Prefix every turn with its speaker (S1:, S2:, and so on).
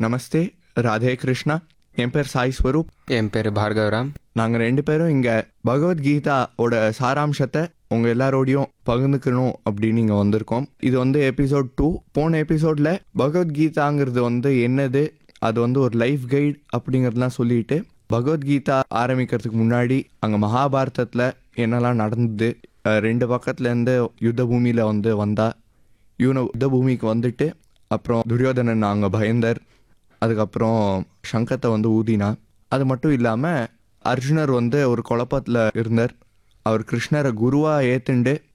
S1: நமஸ்தே ராதே கிருஷ்ணா என் பேர் சாய் ஸ்வரூப்
S2: என் பேர் பார்கவராம்
S1: நாங்கள் ரெண்டு பேரும் இங்கே பகவத்கீதாவோட சாராம்சத்தை உங்கள் எல்லாரோடையும் பகிர்ந்துக்கணும் அப்படின்னு இங்கே வந்திருக்கோம் இது வந்து எபிசோட் டூ போன எபிசோடில் பகவத்கீதாங்கிறது வந்து என்னது அது வந்து ஒரு லைஃப் கைட் அப்படிங்கிறதுலாம் சொல்லிட்டு பகவத்கீதா ஆரம்பிக்கிறதுக்கு முன்னாடி அங்கே மகாபாரதத்தில் என்னெல்லாம் நடந்தது அஹ் ரெண்டு பக்கத்துலேருந்து யுத்த பூமியில் வந்து வந்தா இவனை யுத்த பூமிக்கு வந்துட்டு அப்புறம் துரியோதனன் அங்கே பயந்தர் அதுக்கப்புறம் சங்கத்தை வந்து ஊதினா அது மட்டும் இல்லாமல் அர்ஜுனர் வந்து ஒரு குழப்பத்தில் இருந்தார் அவர் கிருஷ்ணரை குருவாக ஏத்துண்டு